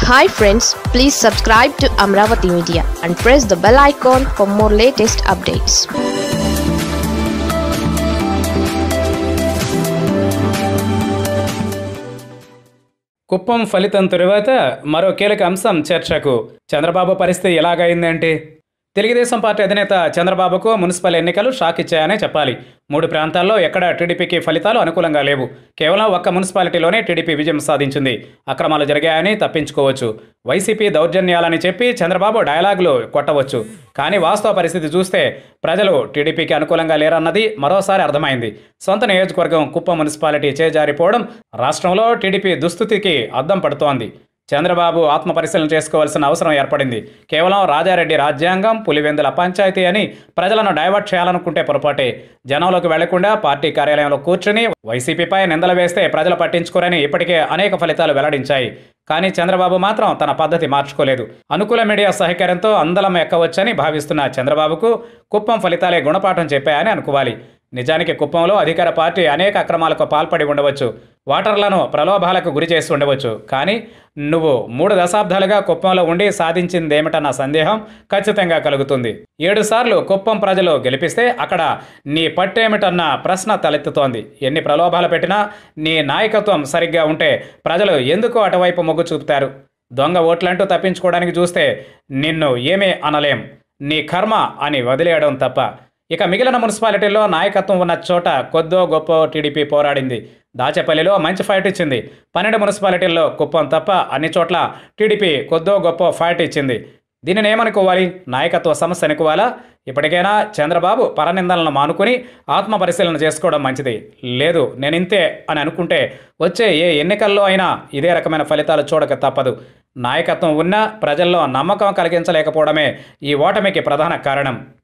hi friends please subscribe to Amaravati media and press the bell icon for more latest updates Kuppam ఫలితం తరువాత మరో కీలక అంశం చర్చకు చంద్రబాబు పరిస్థితి ఎలాగైందంటే తెలుగుదేశం పార్టీ అధినేత చంద్రబాబుకు మున్సిపల్ ఎన్నికలు షాక్ ఇచ్చాయనే చెప్పాలి మూడు ప్రాంతాల్లో ఎక్కడ టీడీపీకి ఫలితాలు అనుకూలంగా లేవు కేవలం ఒక్క మున్సిపాలిటీలోనే టీడీపీ విజయం సాధించింది అక్రమాలు జరిగాయని తప్పించుకోవచ్చు వైసీపీ దౌర్జన్యాలని చెప్పి చంద్రబాబు డైలాగులు కొట్టవచ్చు కానీ వాస్తవ పరిస్థితి చూస్తే ప్రజలు టీడీపీకి అనుకూలంగా లేరన్నది మరోసారి అర్థమైంది సొంత నియోజకవర్గం కుప్పం మున్సిపాలిటీ చేజారిపోవడం రాష్ట్రంలో టీడీపీ దుస్థితికి అద్దం పడుతోంది చంద్రబాబు ఆత్మ పరిశీలన చేసుకోవాల్సిన అవసరం ఏర్పడింది కేవలం రాజారెడ్డి రాజ్యాంగం పులివెందుల పంచాయతీ అని ప్రజలను డైవర్ట్ చేయాలనుకుంటే పొరపాటే జనంలోకి వెళ్లకుండా పార్టీ కార్యాలయంలో కూర్చుని వైసీపీపై నిందలు వేస్తే ప్రజలు పట్టించుకోరని ఇప్పటికే అనేక ఫలితాలు వెల్లడించాయి కానీ చంద్రబాబు మాత్రం తన పద్ధతి మార్చుకోలేదు అనుకూల మీడియా సహకారంతో అందలం ఎక్కవచ్చని భావిస్తున్న చంద్రబాబుకు కుప్పం ఫలితాలే గుణపాఠం చెప్పాయని అనుకోవాలి నిజానికి కుప్పంలో అధికార పార్టీ అనేక అక్రమాలకు పాల్పడి ఉండవచ్చు ఓటర్లను ప్రలోభాలకు గురి చేసి ఉండవచ్చు కానీ నువ్వు మూడు దశాబ్దాలుగా కుప్పంలో ఉండి సాధించిందేమిటన్న సందేహం ఖచ్చితంగా కలుగుతుంది ఏడు సార్లు కుప్పం ప్రజలు గెలిపిస్తే అక్కడ నీ పట్టేమిటన్న ప్రశ్న తలెత్తుతోంది ఎన్ని ప్రలోభాలు పెట్టినా నీ నాయకత్వం సరిగ్గా ఉంటే ప్రజలు ఎందుకు అటువైపు మొగ్గు చూపుతారు దొంగ ఓట్లంటూ తప్పించుకోవడానికి చూస్తే నిన్ను ఏమీ అనలేం నీ కర్మ అని వదిలేయడం తప్ప ఇక మిగిలిన మున్సిపాలిటీల్లో నాయకత్వం ఉన్న చోట కొద్దో గొప్ప టీడీపీ పోరాడింది దాచేపల్లిలో మంచి ఫైట్ ఇచ్చింది పన్నెండు మున్సిపాలిటీల్లో కుప్పం తప్ప అన్ని చోట్ల టీడీపీ కొద్దో గొప్ప ఫైట్ ఇచ్చింది దీనిని ఏమనుకోవాలి నాయకత్వ సమస్య అనుకోవాలా ఇప్పటికైనా చంద్రబాబు పరనిందనలను మానుకుని ఆత్మ పరిశీలన చేసుకోవడం మంచిది లేదు నేను ఇంతే అని అనుకుంటే వచ్చే ఏ ఎన్నికల్లో అయినా ఇదే రకమైన ఫలితాలు చూడక తప్పదు నాయకత్వం ఉన్నా ప్రజల్లో నమ్మకం కలిగించలేకపోవడమే ఈ ఓటమికి ప్రధాన కారణం